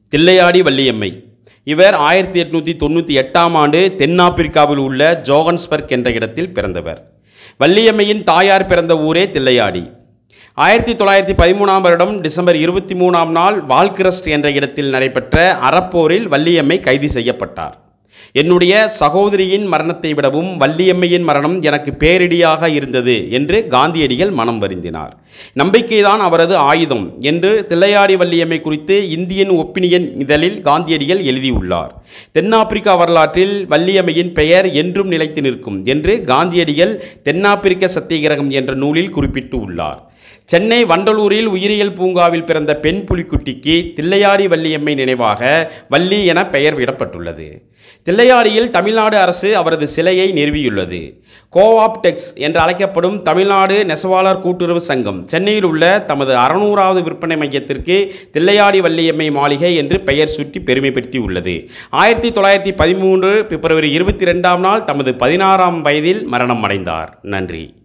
தில்லையாடி வள்ளியம்மை இவர் ஆயிரத்தி எட்நூற்றி தொண்ணூற்றி எட்டாம் ஆண்டு தென்னாப்பிரிக்காவில் உள்ள ஜோகன்ஸ்பர்க் என்ற இடத்தில் பிறந்தவர் வள்ளியம்மையின் தாயார் பிறந்த ஊரே தில்லையாடி ஆயிரத்தி தொள்ளாயிரத்தி பதிமூணாம் வருடம் டிசம்பர் இருபத்தி மூணாம் நாள் வால்கிரஸ்ட் என்ற இடத்தில் நடைபெற்ற அறப்போரில் வள்ளியம்மை கைது செய்யப்பட்டார் என்னுடைய சகோதரியின் மரணத்தை விடவும் வள்ளியம்மையின் மரணம் எனக்கு பேரிடியாக இருந்தது என்று காந்தியடிகள் மனம் வருந்தினார் நம்பிக்கைதான் அவரது ஆயுதம் என்று தில்லையாடி வள்ளியம்மை குறித்து இந்தியன் ஒப்பினியன் இதழில் காந்தியடிகள் எழுதியுள்ளார் தென்னாப்பிரிக்கா வரலாற்றில் வள்ளியம்மையின் பெயர் என்றும் நிலைத்து நிற்கும் என்று காந்தியடிகள் தென்னாப்பிரிக்க சத்தியகிரகம் என்ற நூலில் குறிப்பிட்டு உள்ளார் சென்னை வண்டலூரில் உயிரியல் பூங்காவில் பிறந்த பெண் புலிக்குட்டிக்கு தில்லையாடி வள்ளியம்மை நினைவாக வள்ளி என பெயர் விடப்பட்டுள்ளது தில்லையாடியில் தமிழ்நாடு அரசு அவரது சிலையை நிறுவியுள்ளது கோஆப்டெக்ஸ் என்று அழைக்கப்படும் தமிழ்நாடு நெசவாளர் கூட்டுறவு சங்கம் சென்னையில் உள்ள தமது அறுநூறாவது விற்பனை மையத்திற்கு தில்லையாடி வள்ளியம்மை மாளிகை என்று பெயர் சுட்டி பெருமைப்படுத்தி உள்ளது ஆயிரத்தி தொள்ளாயிரத்தி பதிமூன்று பிப்ரவரி இருபத்தி ரெண்டாம் நாள் தமது பதினாறாம் வயதில் மரணம் அடைந்தார் நன்றி